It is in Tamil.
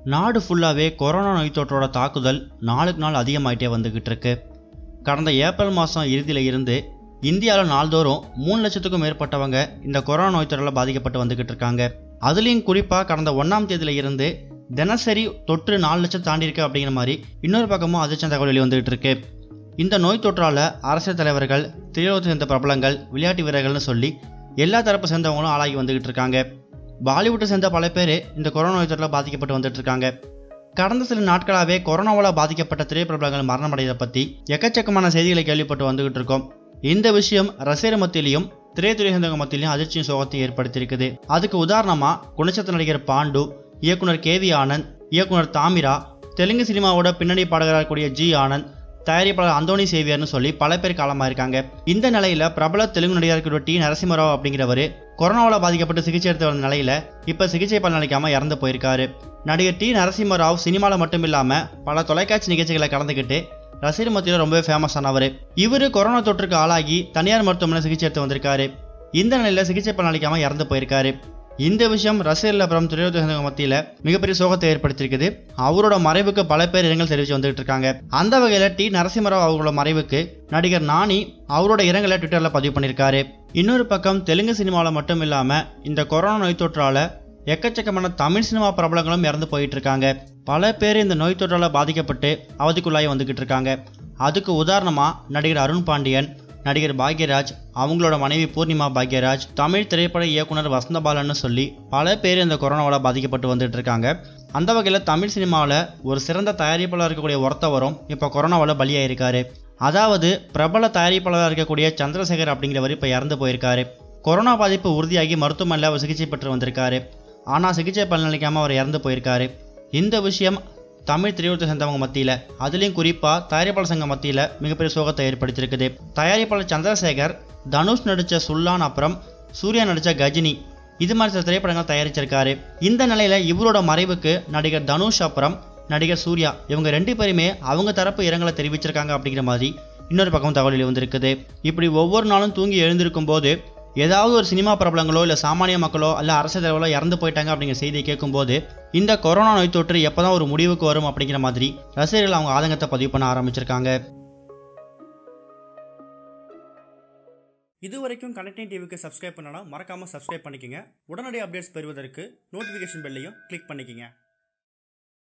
நாடு ஃபுல்லாகவே கொரோனா நோய் தொற்றோட தாக்குதல் நாளுக்கு நாள் அதிகமாயிட்டே வந்துக்கிட்டு இருக்கு கடந்த ஏப்ரல் மாதம் இறுதியில் இருந்து இந்தியாவில் நாள்தோறும் மூணு லட்சத்துக்கும் மேற்பட்டவங்க இந்த கொரோனா நோய் தொற்றில் பாதிக்கப்பட்டு வந்துக்கிட்டு இருக்காங்க அதுலேயும் குறிப்பாக கடந்த ஒன்றாம் தேதியில இருந்து தினசரி தொற்று நாலு லட்சம் தாண்டி இருக்கு அப்படிங்கிற மாதிரி இன்னொரு பக்கமும் அதிர்ச்சி தகவல் வெளி வந்துகிட்டு இருக்கு இந்த நோய் தொற்றால் அரசியல் தலைவர்கள் திரையுலகத்தை சேர்ந்த பிரபலங்கள் விளையாட்டு வீரர்கள்னு சொல்லி எல்லா தரப்பு சேர்ந்தவங்களும் ஆளாகி வந்துகிட்டு இருக்காங்க பாலிவுட்டை சேர்ந்த பல பேர் இந்த கொரோனா நோய் தொற்றில் பாதிக்கப்பட்டு வந்துட்டு இருக்காங்க கடந்த சில நாட்களாகவே கொரோனாவால் பாதிக்கப்பட்ட திரைப்பிரபலங்கள் மரணமடைவதை பற்றி எக்கச்சக்கமான செய்திகளை கேள்விப்பட்டு வந்துகிட்டு இருக்கோம் இந்த விஷயம் ரசிகர் மத்தியிலையும் திரைத்துறை சேர்ந்தவங்க மத்தியிலையும் அதிர்ச்சியும் சோகத்தையும் ஏற்படுத்தியிருக்குது அதுக்கு உதாரணமா குணச்சித்திர நடிகர் பாண்டு இயக்குனர் கே வி ஆனந்த் இயக்குனர் தாமிரா தெலுங்கு சினிமாவோட பின்னணி பாடகராக கூடிய ஜி ஆனந்த் தயாரிப்பாளர் அந்தோனி சேவியர்னு சொல்லி பல பேர் காலமாயிருக்காங்க இந்த நிலையில பிரபல தெலுங்கு நடிகர் கூடிய டி நரசிம்மராவ் அப்படிங்கிறவர் கொரோனாவால் பாதிக்கப்பட்டு சிகிச்சை எடுத்து வந்த நிலையில இப்ப சிகிச்சை பலன் அளிக்காம இறந்து போயிருக்காரு நடிகர் டி நரசிம்மராவ் சினிமாவில் மட்டும் இல்லாம பல தொலைக்காட்சி நிகழ்ச்சிகளை கலந்துக்கிட்டு ரசிகர் மத்தியில் ரொம்பவே ஃபேமஸ் ஆனவர் இவர் கொரோனா தொற்றுக்கு ஆளாகி தனியார் மருத்துவமனை சிகிச்சை எடுத்து வந்திருக்காரு இந்த நிலையில சிகிச்சை பலன் அளிக்காம இறந்து போயிருக்காரு இந்த விஷயம் ரசிகர்கள் அப்புறம் திரையுலக சேர்ந்தவங்க மத்தியில மிகப்பெரிய சோகத்தை ஏற்படுத்தியிருக்குது அவரோட மறைவுக்கு பல பேர் இரங்கல் தெரிவித்து வந்துட்டு இருக்காங்க அந்த வகையில டி நரசிம்மராவ் அவங்களோட மறைவுக்கு நடிகர் நானி அவரோட இரங்கலை ட்விட்டர்ல பதிவு பண்ணியிருக்காரு இன்னொரு பக்கம் தெலுங்கு சினிமாவில் மட்டும் இல்லாம இந்த கொரோனா நோய் தொற்றால எக்கச்சக்கமான தமிழ் சினிமா பிரபலங்களும் இறந்து போயிட்டு இருக்காங்க பல பேர் இந்த நோய் தொற்றால பாதிக்கப்பட்டு அவதிக்குள்ளாகி வந்துகிட்டு இருக்காங்க அதுக்கு உதாரணமா நடிகர் அருண் பாண்டியன் நடிகர் பாக்யராஜ் அவங்களோட மனைவி பூர்ணிமா பாக்யராஜ் தமிழ் திரைப்பட இயக்குனர் வசந்தபாலன்னு சொல்லி பல பேர் இந்த கொரோனாவால் பாதிக்கப்பட்டு வந்துட்டு இருக்காங்க அந்த வகையில் தமிழ் சினிமாவில் ஒரு சிறந்த தயாரிப்பாளர் இருக்கக்கூடிய ஒருத்தவரும் இப்போ கொரோனாவால் பலியாயிருக்காரு அதாவது பிரபல தயாரிப்பாளராக இருக்கக்கூடிய சந்திரசேகர் அப்படிங்கிறவர் இப்போ இறந்து போயிருக்காரு கொரோனா பாதிப்பு உறுதியாகி மருத்துவமனையில் அவர் சிகிச்சை பெற்று வந்திருக்காரு ஆனால் சிகிச்சை பலனளிக்காமல் அவர் இறந்து போயிருக்காரு இந்த விஷயம் தமிழ் திரையுலகத்தை சேர்ந்தவங்க மத்தியில் அதுலேயும் குறிப்பாக தயாரிப்பாளர் சங்கம் மத்தியில் மிகப்பெரிய சோகத்தை ஏற்படுத்தியிருக்குது தயாரிப்பாளர் சந்திரசேகர் தனுஷ் நடித்த சுல்லான் அப்புறம் சூர்யா நடித்த கஜினி இது மாதிரி சில திரைப்படங்கள் தயாரிச்சிருக்காரு இந்த நிலையில இவரோட மறைவுக்கு நடிகர் தனுஷ் அப்புறம் நடிகர் சூர்யா இவங்க ரெண்டு பேருமே அவங்க தரப்பு இரங்கலை தெரிவிச்சிருக்காங்க அப்படிங்கிற மாதிரி இன்னொரு பக்கம் தகவல் வந்திருக்குது இப்படி ஒவ்வொரு நாளும் தூங்கி எழுந்திருக்கும் போது ஏதாவது ஒரு சினிமா பிரபலங்களோ இல்லை சாமானிய மக்களோ இல்லை அரசியல் தலைவர்களோ இறந்து போயிட்டாங்க அப்படிங்கிற செய்தியை கேட்கும்போது இந்த கொரோனா நோய் தொற்று எப்போதான் ஒரு முடிவுக்கு வரும் அப்படிங்கிற மாதிரி ரசிகர்கள் அவங்க ஆதங்கத்தை பதிவு பண்ண ஆரம்பிச்சிருக்காங்க இது வரைக்கும் கனெக்டிங் டிவிக்கு சப்ஸ்கிரைப் பண்ணனா மறக்காமல் சப்ஸ்கிரைப் பண்ணிக்கங்க உடனடி அப்டேட்ஸ் பெறுவதற்கு நோட்டிஃபிகேஷன் பெல்லையும் கிளிக் பண்ணிக்கங்க